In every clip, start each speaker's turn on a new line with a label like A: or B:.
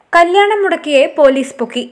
A: കല്യാണം മുടക്കിയെ പോലീസ് പൊക്കി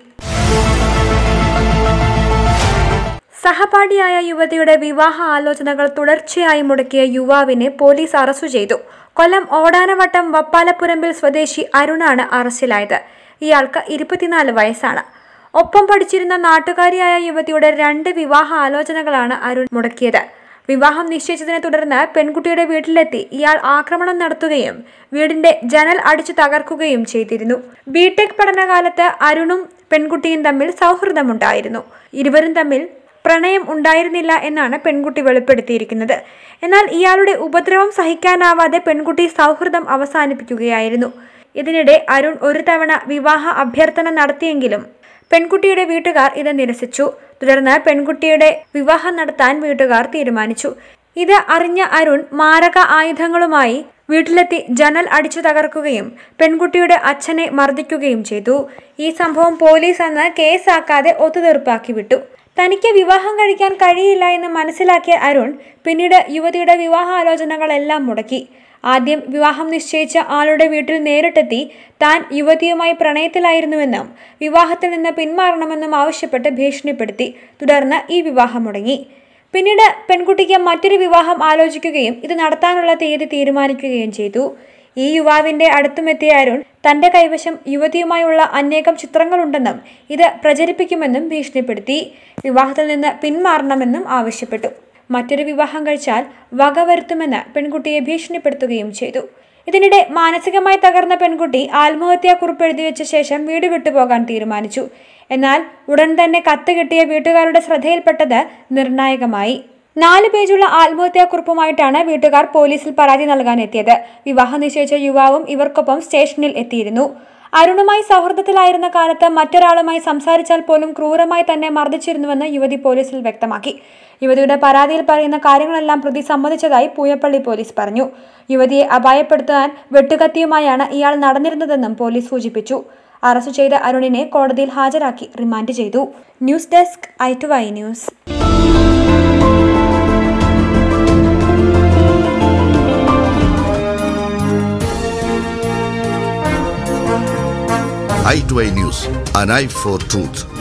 A: സഹപാഠിയായ യുവതിയുടെ വിവാഹ ആലോചനകൾ തുടർച്ചയായി മുടക്കിയ യുവാവിനെ പോലീസ് അറസ്റ്റ് ചെയ്തു കൊല്ലം ഓടാനവട്ടം വപ്പാലപ്പുരമ്പിൽ സ്വദേശി അരുണാണ് അറസ്റ്റിലായത് ഇയാൾക്ക് ഇരുപത്തിനാല് വയസ്സാണ് ഒപ്പം പഠിച്ചിരുന്ന നാട്ടുകാരിയായ യുവതിയുടെ രണ്ട് വിവാഹ ആലോചനകളാണ് അരുൺ മുടക്കിയത് വിവാഹം നിശ്ചയിച്ചതിനെ തുടർന്ന് പെൺകുട്ടിയുടെ വീട്ടിലെത്തി ഇയാൾ ആക്രമണം നടത്തുകയും വീടിന്റെ ജനൽ അടിച്ചു തകർക്കുകയും ചെയ്തിരുന്നു ബിടെക് പഠനകാലത്ത് അരുണും പെൺകുട്ടിയും തമ്മിൽ സൗഹൃദമുണ്ടായിരുന്നു ഇരുവരും തമ്മിൽ പ്രണയം ഉണ്ടായിരുന്നില്ല എന്നാണ് പെൺകുട്ടി വെളിപ്പെടുത്തിയിരിക്കുന്നത് എന്നാൽ ഇയാളുടെ ഉപദ്രവം സഹിക്കാനാവാതെ പെൺകുട്ടി സൗഹൃദം അവസാനിപ്പിക്കുകയായിരുന്നു ഇതിനിടെ അരുൺ ഒരു തവണ വിവാഹ അഭ്യർത്ഥന നടത്തിയെങ്കിലും പെൺകുട്ടിയുടെ വീട്ടുകാർ ഇത് നിരസിച്ചു തുടർന്ന് പെൺകുട്ടിയുടെ വിവാഹം നടത്താൻ വീട്ടുകാർ തീരുമാനിച്ചു ഇത് അറിഞ്ഞ അരുൺ മാരക ആയുധങ്ങളുമായി വീട്ടിലെത്തി ജനൽ അടിച്ചു തകർക്കുകയും പെൺകുട്ടിയുടെ അച്ഛനെ മർദ്ദിക്കുകയും ചെയ്തു ഈ സംഭവം പോലീസ് അന്ന് കേസാക്കാതെ ഒത്തുതീർപ്പാക്കി വിട്ടു തനിക്ക് വിവാഹം കഴിക്കാൻ കഴിയില്ല എന്ന് മനസ്സിലാക്കിയ അരുൺ പിന്നീട് യുവതിയുടെ വിവാഹാലോചനകളെല്ലാം മുടക്കി ആദ്യം വിവാഹം നിശ്ചയിച്ച ആളുടെ വീട്ടിൽ നേരിട്ടെത്തി താൻ യുവതിയുമായി പ്രണയത്തിലായിരുന്നുവെന്നും വിവാഹത്തിൽ നിന്ന് പിന്മാറണമെന്നും ആവശ്യപ്പെട്ട് ഭീഷണിപ്പെടുത്തി തുടർന്ന് ഈ വിവാഹം മുടങ്ങി പിന്നീട് പെൺകുട്ടിക്ക് മറ്റൊരു വിവാഹം ആലോചിക്കുകയും ഇത് നടത്താനുള്ള തീയതി തീരുമാനിക്കുകയും ചെയ്തു ഈ യുവാവിന്റെ അടുത്തുമെത്തിയ അരുൺ തന്റെ കൈവശം യുവതിയുമായുള്ള അനേകം ചിത്രങ്ങളുണ്ടെന്നും ഇത് പ്രചരിപ്പിക്കുമെന്നും ഭീഷണിപ്പെടുത്തി വിവാഹത്തിൽ നിന്ന് പിന്മാറണമെന്നും ആവശ്യപ്പെട്ടു മറ്റൊരു വിവാഹം കഴിച്ചാൽ വകവരുത്തുമെന്ന് പെൺകുട്ടിയെ ഭീഷണിപ്പെടുത്തുകയും ചെയ്തു ഇതിനിടെ മാനസികമായി തകർന്ന പെൺകുട്ടി ആത്മഹത്യാക്കുറിപ്പ് എഴുതി വെച്ച ശേഷം വീട് വിട്ടുപോകാൻ തീരുമാനിച്ചു എന്നാൽ ഉടൻ തന്നെ കത്ത് കിട്ടിയ വീട്ടുകാരുടെ ശ്രദ്ധയിൽപ്പെട്ടത് നിർണായകമായി നാല് പേജുള്ള ആത്മഹത്യാക്കുറിപ്പുമായിട്ടാണ് വീട്ടുകാർ പോലീസിൽ പരാതി നൽകാൻ എത്തിയത് വിവാഹം നിശ്ചയിച്ച യുവാവും ഇവർക്കൊപ്പം സ്റ്റേഷനിൽ എത്തിയിരുന്നു അരുണുമായി സൗഹൃദത്തിലായിരുന്ന കാലത്ത് മറ്റൊരാളുമായി സംസാരിച്ചാൽ പോലും ക്രൂരമായി തന്നെ മർദ്ദിച്ചിരുന്നുവെന്ന് യുവതി പോലീസിൽ വ്യക്തമാക്കി യുവതിയുടെ പരാതിയിൽ പറയുന്ന കാര്യങ്ങളെല്ലാം പ്രതി സമ്മതിച്ചതായി പൂയപ്പള്ളി പോലീസ് പറഞ്ഞു യുവതിയെ അപായപ്പെടുത്താൻ വെട്ടുകത്തിയുമായാണ് ഇയാൾ നടന്നിരുന്നതെന്നും പോലീസ് സൂചിപ്പിച്ചു അറസ്റ്റ് ചെയ്ത അരുണിനെ കോടതിയിൽ ഹാജരാക്കി റിമാൻഡ് ചെയ്തു news desk I two I news
B: i2i News, an eye for truth.